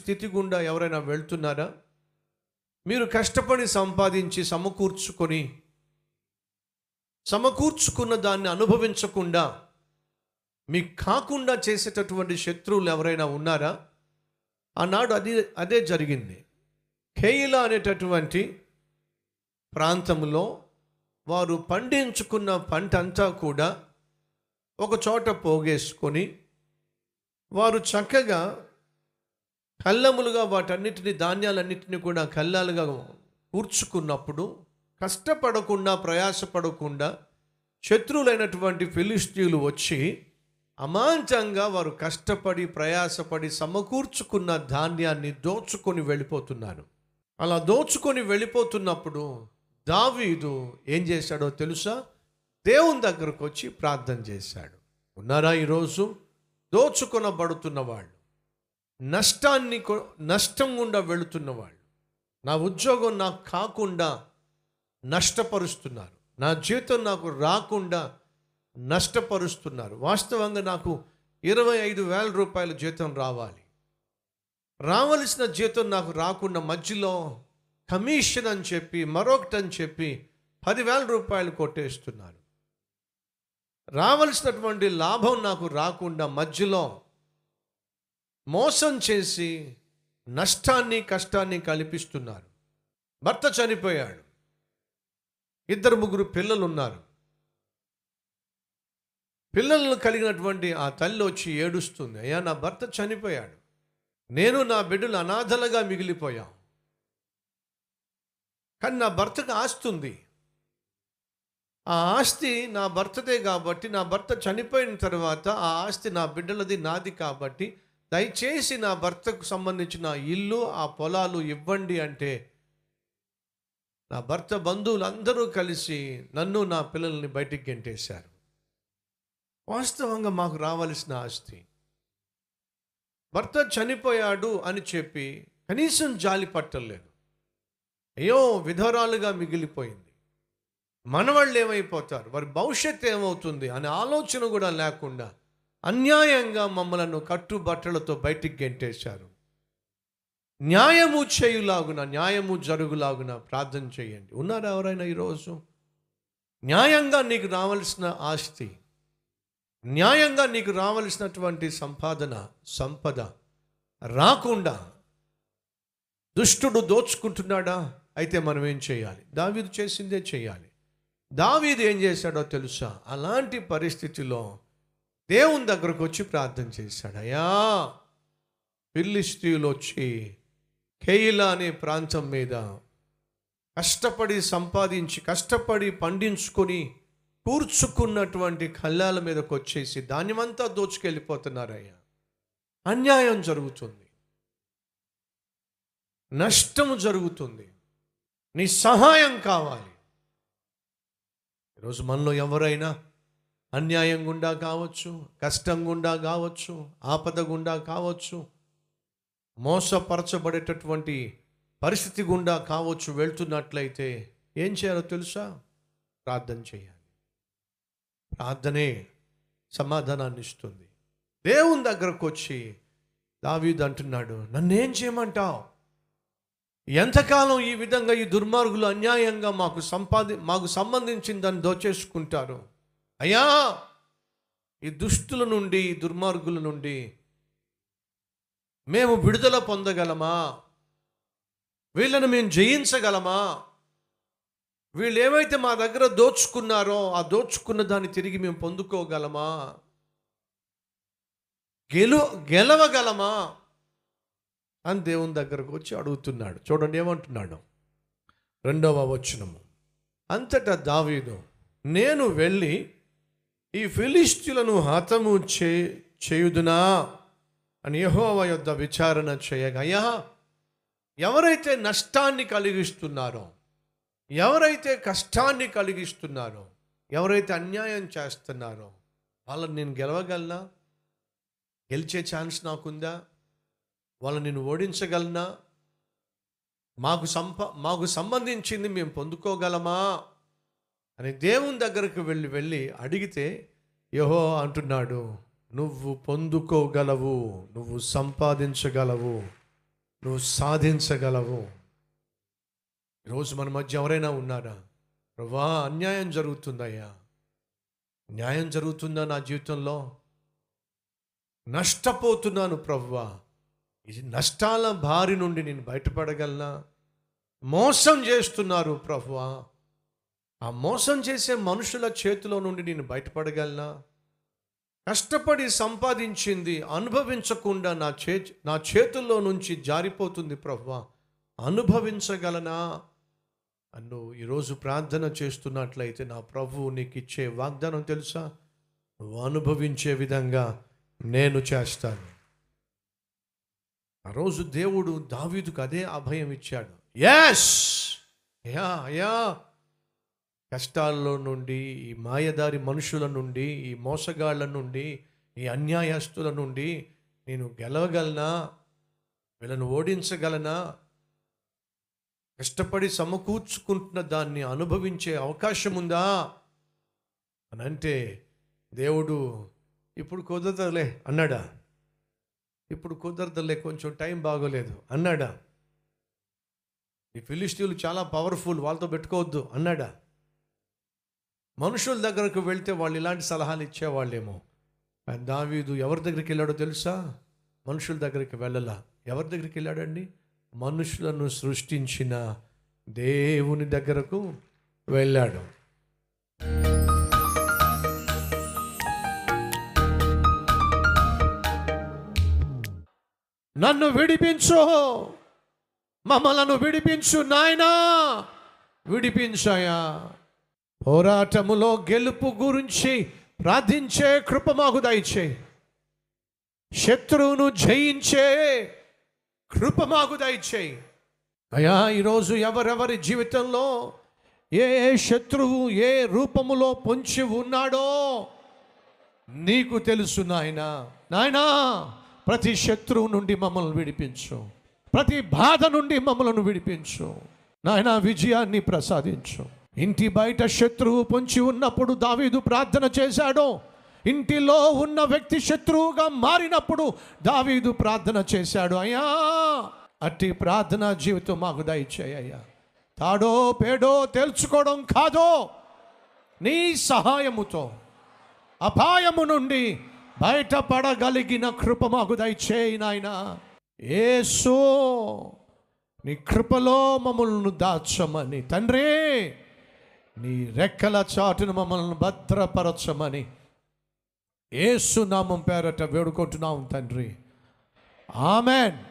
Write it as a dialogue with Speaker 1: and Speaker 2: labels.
Speaker 1: స్థితి గుండా ఎవరైనా వెళ్తున్నారా మీరు కష్టపడి సంపాదించి సమకూర్చుకొని సమకూర్చుకున్న దాన్ని అనుభవించకుండా మీకు కాకుండా చేసేటటువంటి శత్రువులు ఎవరైనా ఉన్నారా ఆనాడు అది అదే జరిగింది కేయిలా అనేటటువంటి ప్రాంతంలో వారు పండించుకున్న పంట అంతా కూడా ఒక చోట పోగేసుకొని వారు చక్కగా కళ్ళములుగా వాటన్నిటిని ధాన్యాలన్నిటిని కూడా కళ్ళాలుగా కూర్చుకున్నప్పుడు కష్టపడకుండా ప్రయాసపడకుండా శత్రువులైనటువంటి ఫిలిస్తీన్లు వచ్చి అమాంతంగా వారు కష్టపడి ప్రయాసపడి సమకూర్చుకున్న ధాన్యాన్ని దోచుకొని వెళ్ళిపోతున్నారు అలా దోచుకొని వెళ్ళిపోతున్నప్పుడు దావీదు ఏం చేశాడో తెలుసా దేవుని దగ్గరకు వచ్చి ప్రార్థన చేశాడు ఉన్నారా ఈరోజు దోచుకొనబడుతున్న వాళ్ళు నష్టాన్ని కొ- నష్టం గుండా వెళుతున్న వాళ్ళు నా ఉద్యోగం నాకు కాకుండా నష్టపరుస్తున్నారు నా జీతం నాకు రాకుండా నష్టపరుస్తున్నారు వాస్తవంగా నాకు ఇరవై ఐదు వేల రూపాయల జీతం రావాలి రావలసిన జీతం నాకు రాకుండా మధ్యలో కమిషన్ అని చెప్పి మరొకటి అని చెప్పి పదివేల రూపాయలు కొట్టేస్తున్నారు రావలసినటువంటి లాభం నాకు రాకుండా మధ్యలో మోసం చేసి నష్టాన్ని కష్టాన్ని కల్పిస్తున్నారు భర్త చనిపోయాడు ఇద్దరు ముగ్గురు పిల్లలు ఉన్నారు పిల్లలను కలిగినటువంటి ఆ తల్లి వచ్చి ఏడుస్తుంది అయ్యా నా భర్త చనిపోయాడు నేను నా బిడ్డలు అనాథలుగా మిగిలిపోయాం కానీ నా భర్తకు ఆస్తి ఉంది ఆ ఆస్తి నా భర్తదే కాబట్టి నా భర్త చనిపోయిన తర్వాత ఆ ఆస్తి నా బిడ్డలది నాది కాబట్టి దయచేసి నా భర్తకు సంబంధించిన ఇల్లు ఆ పొలాలు ఇవ్వండి అంటే నా భర్త బంధువులు అందరూ కలిసి నన్ను నా పిల్లల్ని బయటికి గెంటేశారు వాస్తవంగా మాకు రావాల్సిన ఆస్తి భర్త చనిపోయాడు అని చెప్పి కనీసం జాలి పట్టలేదు అయ్యో విధవరాలుగా మిగిలిపోయింది మనవాళ్ళు ఏమైపోతారు వారి భవిష్యత్తు ఏమవుతుంది అనే ఆలోచన కూడా లేకుండా అన్యాయంగా మమ్మలను కట్టుబట్టలతో బయటికి గెంటేశారు న్యాయము చేయులాగున న్యాయము జరుగులాగున ప్రార్థన చేయండి ఉన్నారా ఎవరైనా ఈరోజు న్యాయంగా నీకు రావాల్సిన ఆస్తి న్యాయంగా నీకు రావలసినటువంటి సంపాదన సంపద రాకుండా దుష్టుడు దోచుకుంటున్నాడా అయితే మనం ఏం చేయాలి దావీదు చేసిందే చేయాలి దావీదు ఏం చేశాడో తెలుసా అలాంటి పరిస్థితిలో దేవుని దగ్గరకు వచ్చి ప్రార్థన చేశాడు అయ్యా ఫిలిస్తీన్లు వచ్చి కేయిలా అనే ప్రాంతం మీద కష్టపడి సంపాదించి కష్టపడి పండించుకొని కూర్చుకున్నటువంటి కళ్ళాల మీదకి వచ్చేసి ధాన్యమంతా దోచుకెళ్ళిపోతున్నారయ్యా అన్యాయం జరుగుతుంది నష్టము జరుగుతుంది నీ సహాయం కావాలి ఈరోజు మనలో ఎవరైనా అన్యాయం గుండా కావచ్చు కష్టం గుండా కావచ్చు ఆపద గుండా కావచ్చు మోసపరచబడేటటువంటి పరిస్థితి గుండా కావచ్చు వెళ్తున్నట్లయితే ఏం చేయాలో తెలుసా ప్రార్థన చేయాలి ప్రార్థనే సమాధానాన్ని ఇస్తుంది దేవుని దగ్గరకు వచ్చి దావీదు అంటున్నాడు నన్నేం చేయమంటావు ఎంతకాలం ఈ విధంగా ఈ దుర్మార్గులు అన్యాయంగా మాకు సంపాది మాకు సంబంధించిన దాన్ని దోచేసుకుంటారు అయ్యా ఈ దుష్టుల నుండి ఈ దుర్మార్గుల నుండి మేము విడుదల పొందగలమా వీళ్ళను మేము జయించగలమా వీళ్ళు ఏమైతే మా దగ్గర దోచుకున్నారో ఆ దోచుకున్న దాన్ని తిరిగి మేము పొందుకోగలమా గెలు గెలవగలమా అని దేవుని దగ్గరకు వచ్చి అడుగుతున్నాడు చూడండి ఏమంటున్నాడు రెండవ వచనము అంతటా దావీదు నేను వెళ్ళి ఈ ఫిలిస్టులను హతము చే చేయుదునా అని యెహోవా యొద్ద విచారణ చేయగా అయ్యా ఎవరైతే నష్టాన్ని కలిగిస్తున్నారో ఎవరైతే కష్టాన్ని కలిగిస్తున్నారో ఎవరైతే అన్యాయం చేస్తున్నారో వాళ్ళని నేను గెలవగలనా గెలిచే ఛాన్స్ నాకుందా వాళ్ళని నేను ఓడించగలనా మాకు సంప మాకు సంబంధించింది మేము పొందుకోగలమా అని దేవుని దగ్గరకు వెళ్ళి వెళ్ళి అడిగితే యహో అంటున్నాడు నువ్వు పొందుకోగలవు నువ్వు సంపాదించగలవు నువ్వు సాధించగలవు ఈరోజు మన మధ్య ఎవరైనా ఉన్నారా ప్రభా అన్యాయం జరుగుతుందయ్యా న్యాయం జరుగుతుందా నా జీవితంలో నష్టపోతున్నాను ప్రవ్వా ఇది నష్టాల బారి నుండి నేను బయటపడగలనా మోసం చేస్తున్నారు ప్రవ్వా ఆ మోసం చేసే మనుషుల చేతిలో నుండి నేను బయటపడగలనా కష్టపడి సంపాదించింది అనుభవించకుండా నా చే నా చేతుల్లో నుంచి జారిపోతుంది ప్రవ్వా అనుభవించగలనా అన్ను ఈరోజు ప్రార్థన చేస్తున్నట్లయితే నా ప్రభువు నీకు ఇచ్చే వాగ్దానం తెలుసా నువ్వు అనుభవించే విధంగా నేను చేస్తాను ఆ రోజు దేవుడు దావీదుకు అదే అభయం ఇచ్చాడు ఎస్ యా యా కష్టాల్లో నుండి ఈ మాయదారి మనుషుల నుండి ఈ మోసగాళ్ళ నుండి ఈ అన్యాయస్తుల నుండి నేను గెలవగలనా వీళ్ళను ఓడించగలనా కష్టపడి సమకూర్చుకుంటున్న దాన్ని అనుభవించే అవకాశం ఉందా అని అంటే దేవుడు ఇప్పుడు కుదరదులే అన్నాడా ఇప్పుడు కుదరదులే కొంచెం టైం బాగోలేదు అన్నాడా ఈ ఫిలిస్టీన్లు చాలా పవర్ఫుల్ వాళ్ళతో పెట్టుకోవద్దు అన్నాడా మనుషుల దగ్గరకు వెళ్తే వాళ్ళు ఇలాంటి సలహాలు ఇచ్చేవాళ్ళేమో కానీ దావీదు ఎవరి దగ్గరికి వెళ్ళాడో తెలుసా మనుషుల దగ్గరికి వెళ్ళలా ఎవరి దగ్గరికి వెళ్ళాడండి మనుషులను సృష్టించిన దేవుని దగ్గరకు వెళ్ళాడు నన్ను విడిపించు మమ్మలను విడిపించు నాయనా విడిపించాయా పోరాటములో గెలుపు గురించి ప్రార్థించే కృప మాకు దయచేయి శత్రువును జయించే కృప మాకు దయచేయి అయా ఈరోజు ఎవరెవరి జీవితంలో ఏ ఏ శత్రువు ఏ రూపములో పొంచి ఉన్నాడో నీకు తెలుసు నాయన నాయనా ప్రతి శత్రువు నుండి మమ్మల్ని విడిపించు ప్రతి బాధ నుండి మమ్మల్ని విడిపించు నాయన విజయాన్ని ప్రసాదించు ఇంటి బయట శత్రువు పొంచి ఉన్నప్పుడు దావీదు ప్రార్థన చేశాడు ఇంటిలో ఉన్న వ్యక్తి శత్రువుగా మారినప్పుడు దావీదు ప్రార్థన చేశాడు అయ్యా అట్టి ప్రార్థన జీవితం మాకు దయచేయ్యా తాడో పేడో తెలుసుకోవడం కాదో నీ సహాయముతో అపాయము నుండి బయటపడగలిగిన కృప మాకు దయచేయి నాయన ఏసో నీ కృపలో మమ్మల్ని దాచమని తండ్రి నీ రెక్కల చాటును మమ్మల్ని భద్రపరచమని ఏసు నామం పేరట వేడుకుంటున్నాం తండ్రి ఆమెన్